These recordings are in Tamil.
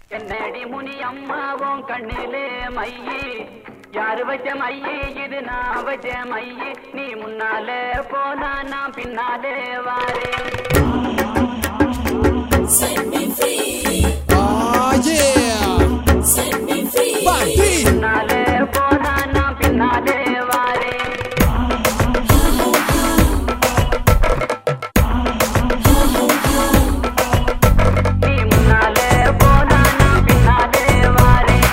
என்னடி முனி அம்மாவும் கண்ணிலே மையி யாரு வச்ச மையி இது நான் வச்ச மையி நீ முன்னாலே போனா நான் பின்னாலே வாரேன் Ah, yeah. Bandi. முன்னாலே போனா நான் பின்னாலே வாரேன் நீ முன்னாலே போனா நான் பின்னாலே வாரேன்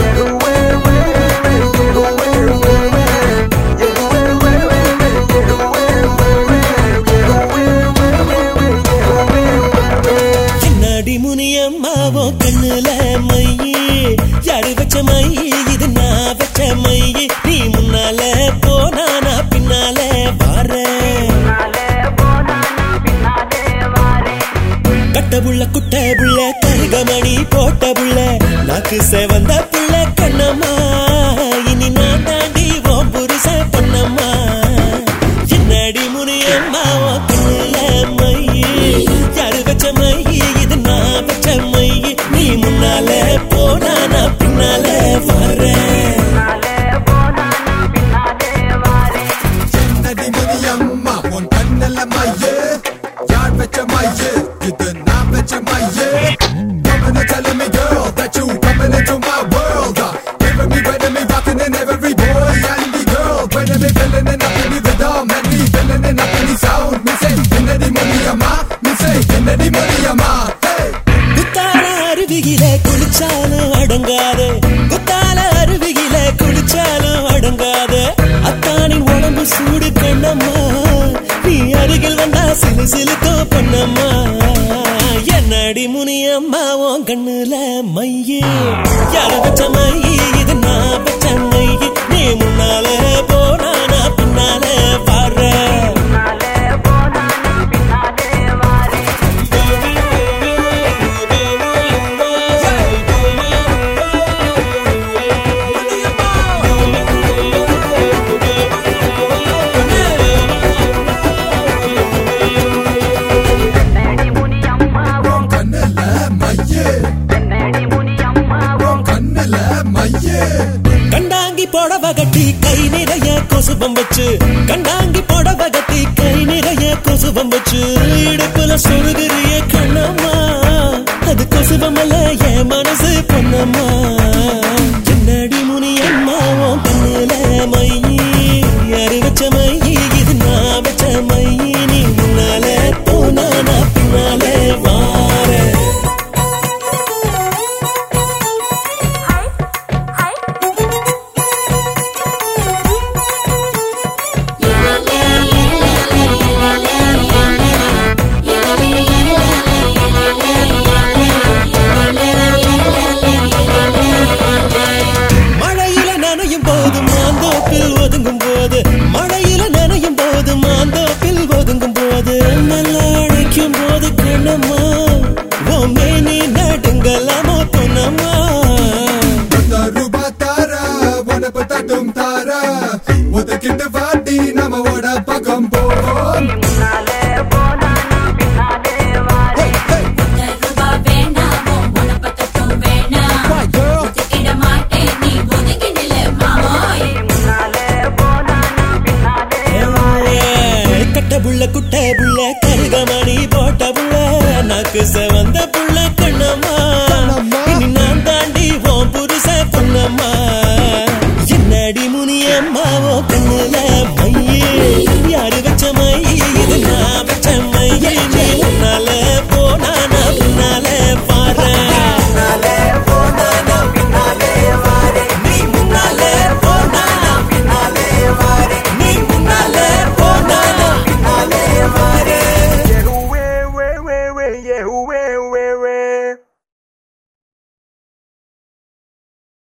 என்னடி முனியம்மாவோ கண்ணுல மையி யாரு வச்ச மையி இது நான் வச்ச மையி நீ முன்னால போனா நான் பின்னால வாரேன் முன்னாலே போனா நான் பின்னாலே வாரேன் கட்ட புள்ள குட்ட புள்ள கருகமணி போட்ட புள்ள நாக்கு சேவந்த புள்ள கண்ணம்மா இனி நான் தாண்டி ஓம் புருஷ பொன்னம்மா என்னடி முனியம்மா ஓ கண்ணுல மையி யாரு வச்ச மையி இது நான் வச்ச மையி நீ முன்னால போனா நான் பின்னால வரேன் முன்னாலே போனா நான் பின்னாலே வாரேன் நடி முனியம்மா உன் கண்ணல மையே யார் வச்ச மையே இது நான் வச்ச மையே Coming and telling me girl that you coming into my world uh, Giving me better me rocking in every boy and the girl When me feeling it up in the rhythm and me feeling it up in the sound Me say என்னடி முனியம்மா Me say என்னடி முனியம்மா Hey குத்தால அருவியில குளிச்சாலும் அடங்காது குத்தால அருவியில குளிச்சாலும் அடங்காது அத்தானின் உடம்பு சூடு கண்ணம்மா நீ அருகில் வந்தா சிலு சிலுக்கோ பொன்னம்மா என்னடி முனியம்மா உன் கண்ணுல மையே யாரு வச்ச மையி இது நான் வச்ச மையி நீ முன்னால போனா நான் பின்னால பாடுறேன் முன்னாலே போனா நான் பின்னாலே வாரேன் என்னடி முனி அம்மாவும் கண்ணல மையே என்னடி முனி அம்மாவும் கண்ணல மையே கண்டாங்கி புடவ கட்டி கை நிறைய கொசுபம் வச்சு கண்டாங்கி புடவ கட்டி கை நிறைய கொசுபம் வச்சு இடுப்புல சொருகிறிய கண்ணம்மா அது கொசுபம் அல்ல என் மனசு பொன்னம்மா